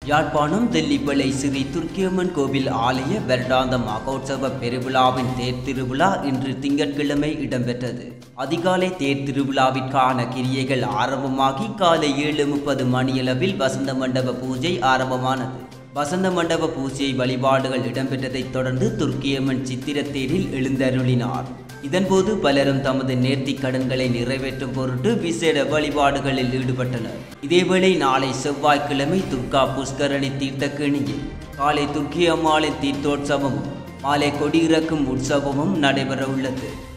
யாழ்ப்பாணம் தெல்லிப்பளை ஸ்ரீ துர்க்கியம்மன் கோவில் ஆலய வருடாந்த மகோற்சவ பெருவிழாவின் தேர் திருவிழா இன்று திங்கட்கிழமை இடம்பெற்றது அதிகாலை தேர் திருவிழாவிற்கான கிரியைகள் ஆரம்பமாகி காலை ஏழு முப்பது மணியளவில் வசந்த மண்டப பூஜை ஆரம்பமானது வசந்த மண்டப பூஜை வழிபாடுகள் இடம்பெற்றதைத் தொடர்ந்து துர்க்கியம்மன் சித்திரத்தேரில் எழுந்தருளினார் இதன்போது பலரும் தமது நேர்த்திக் கடன்களை நிறைவேற்றும் பொருட்டு விசேட வழிபாடுகளில் ஈடுபட்டனர் இதேவேளை நாளை செவ்வாய்க்கிழமை துர்கா புஷ்கரணி தீர்த்தக்கேணியில் காலை துர்க்கி அம்மாளின் தீர்த்தோற்சவமும் மாலை கொடியிறக்கும் உற்சவமும் நடைபெற உள்ளது